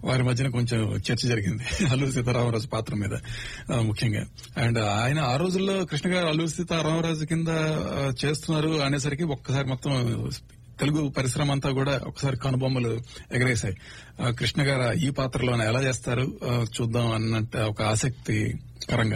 వారి మధ్యన కొంచెం చర్చ జరిగింది అల్లూరి సీతారామరాజు పాత్ర మీద ఆ, ముఖ్యంగా అండ్ ఆయన ఆ రోజుల్లో కృష్ణ గారు అల్లూరి సీతారామరాజు కింద ఆ, చేస్తున్నారు అనేసరికి ఒక్కసారి మొత్తం తెలుగు పరిశ్రమ అంతా కూడా ఒకసారి కనుబొమ్మలు ఎగరేశాయి ఆ, కృష్ణ గారు ఈ పాత్రలో ఎలా చేస్తారు ఆ, చూద్దాం అన్నట్టు ఒక ఆసక్తికరంగా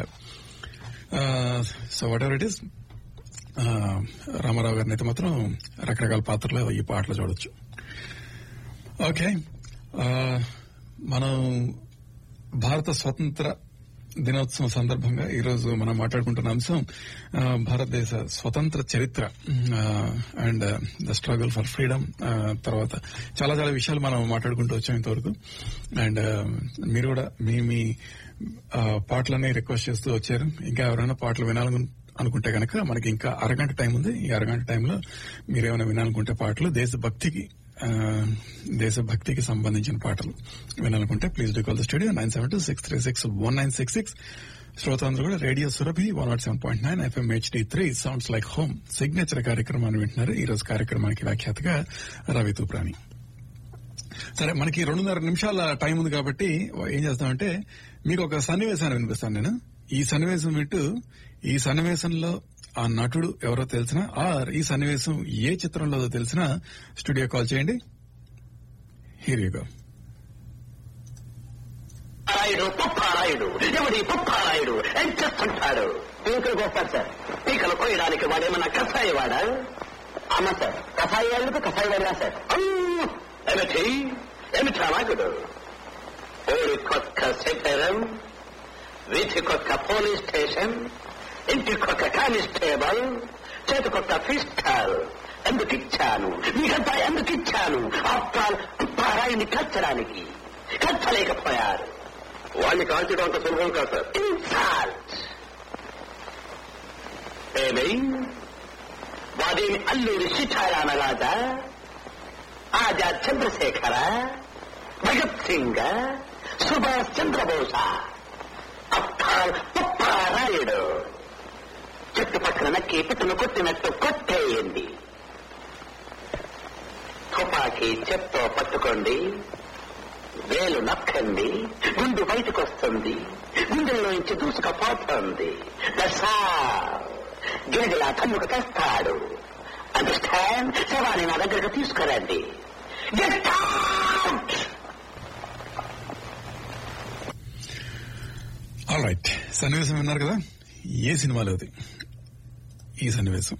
so whatever it is Rama Rao గారిని అయితే మాత్రం రకరకాల పాత్రలు ఈ పాటలు చూడొచ్చు ఓకే ఆ, మనం భారత స్వతంత్ర దినోత్సవం సందర్భంగా ఈ రోజు మనం మాట్లాడుకుంటున్న అంశం ఆ, భారతదేశ స్వతంత్ర చరిత్ర and the struggle for freedom తర్వాత చాలా చాలా విషయాలు మనం మాట్లాడుకుంటూ వచ్చాం ఇంతవరకు అండ్ మీరు కూడా మీ మీ ఆ, పాటలని రిక్వెస్ట్ చేస్తూ వచ్చారు ఇంకా ఎవరైనా పాటలు వినాలను అనుకుంటే కనుక మనకి ఇంకా అరగంట టైం ఉంది ఈ అరగంట టైంలో మీరేమైనా వినాలనుకుంటే పాటలు దేశభక్తికి ఆ, దేశభక్తికి సంబంధించిన పాటలు వినాలనుకుంటే please do call the studio nine seven two six three six one nine six six శ్రోతాంధ్రులు కూడా radio Surabhi one nought seven point nine FM HD three sounds like home signature కార్యక్రమాన్ని వింటున్నారు ఈ రోజు కార్యక్రమానికి వ్యాఖ్యాతగా రవి తూప్రాణి సరే మనకి రెండున్నర నిమిషాల టైం ఉంది కాబట్టి ఏం చేస్తామంటే మీకు ఒక సన్నివేశాన్ని వినిపిస్తాను నేను ఈ సన్నివేశం వింటూ ఈ సన్నివేశంలో ఆ నటుడు ఎవరో తెలిసినా ఆర్ ఈ సన్నివేశం ఏ చిత్రంలో తెలిసినా స్టూడియో కాల్ చేయండి హీరోగా రాయుడు పుప్పారాయుడు ఎవడి పుప్పారాయుడు ఏం చేస్తుంటాడు పీకలు కోస్తారు సార్ పీకలు కోయడానికి వాడేమన్నా కషాయి వాడా అమ్మా సార్ కషాయి వాళ్ళకు కషాయి వాడా సార్ అమ్మ్! ఏమిటి ఏమిటి అలాగుడు ఊరికొక్క శిఖరం వీధికొక్క పోలీస్ స్టేషన్ ఇంటికొక్క కానిస్టేబుల్ చేతికొక్క పిస్టల్ ఎందుకు ఇచ్చాను మీకంతా ఎందుకు ఇచ్చాను ఆఫ్టర్ పారాయణి కచ్చడానికి కచ్చలేకపోయారు వాడిని కాల్చడం అంత సులభం కాదు సార్ ఇన్సాల్ట్ ఏమై వాదేమి అల్లూరి సీతారామరాజా ఆజాద్ చంద్రశేఖర భగత్ సింగ్ సుభాష్ చంద్రబోస అప్పాల్ పుప్పారాయుడు చుట్టుపక్కల నక్కి పిట్టును కొట్టినట్టు కొట్టేయండి తుపాకీ చెప్తో పట్టుకోండి వేలు నక్కండి గుండు బయటకు వస్తుంది గుండెల్లోంచి దూసుకపోతుంది దశా గిరిగిలా తన్నుకు తెస్తాడు అండర్స్టాండ్ శవాన్ని నా దగ్గరకు తీసుకురండి Get out! ఆల్ రైట్ సన్నివేశం విన్నారు కదా ఏ సినిమాలో అది ఈ సన్నివేశం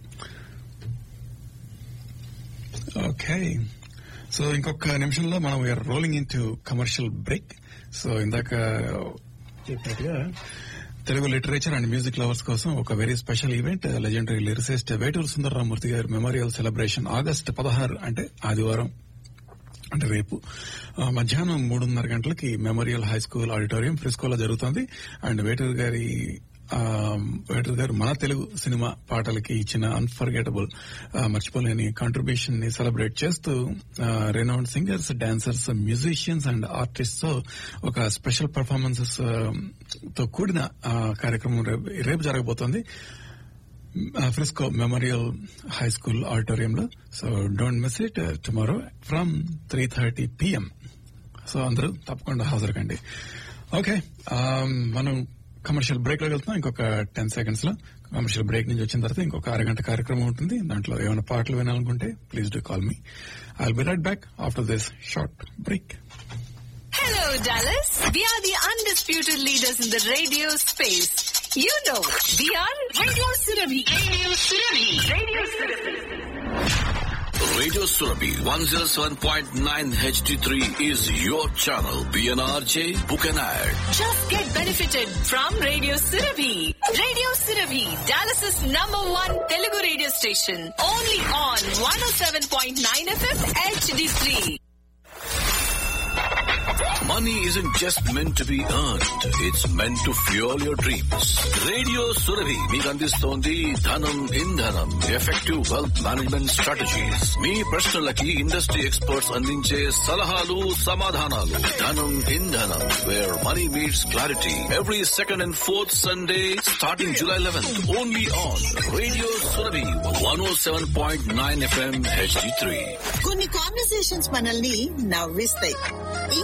ఓకే సో ఇంకొక నిమిషంలో మనం we're rolling into commercial break so ఇందాక చెప్పినట్టుగా Telugu literature and music lovers కోసం ఒక very special event legendary lyricist Veturi Sundararama Murthy గారి మెమోరియల్ సెలబ్రేషన్ ఆగస్ట్ పదహారు అంటే ఆదివారం అంటే రేపు ఆ, మధ్యాహ్నం మూడున్నర గంటలకి మెమోరియల్ హై స్కూల్ ఆడిటోరియం ఫ్రిస్కోలో జరుగుతుంది అండ్ వేటూరు గారి ఆ, వేటూరు గారు మన తెలుగు సినిమా పాటలకి ఇచ్చిన అన్ఫర్గెటబుల్ మర్చిపోలేని కాంట్రిబ్యూషన్ ని సెలబ్రేట్ చేస్తూ renowned singers dancers musicians and artist తో ఒక స్పెషల్ పర్ఫార్మెన్సెస్ తో కూడిన ఆ, కార్యక్రమం రేపు- రేపు జరగబోతోంది ఫ్రిస్కో మెమోరియల్ హై స్కూల్ ఆడిటోరియంలో so don't miss it tomorrow from three thirty PM so అందరూ తప్పకుండా హాజరు కండి ఓకే మనం కమర్షియల్ బ్రేక్ లో వెళ్తున్నాం ఇంకొక టెన్ సెకండ్స్ లో కమర్షియల్ బ్రేక్ నుంచి వచ్చిన తర్వాత ఇంకొక అరగంట కార్యక్రమం ఉంటుంది దాంట్లో ఏమైనా పాటలు వినాలనుకుంటే please do call me I be right back after this short break Hello, Dallas. We are the undisputed leaders in the radio space. You know, we are Radio Surabhi. Radio Surabhi. Radio Surabhi. Radio Surabhi 107.9 HD3 is your channel. PNRJ, book an ad. Just get benefited from Radio Surabhi. Radio Surabhi, Dallas's number one Telugu radio station. Only on 107.9 FM HD3. Money isn't just meant to be earned. It's meant to fuel your dreams. Radio Surabhi మీకు అందిస్తోంది Dhanam Indhanam effective wealth management strategies మీ ప్రశ్నలకి industry experts అందించే సలహాలు సమాధానాలు Dhanam Indhanam where money meets clarity every second and fourth Sunday starting July eleven only on radio Surabhi one O seven point nine FM HD three కొన్ని conversations మనల్ని నవ్విస్తాయి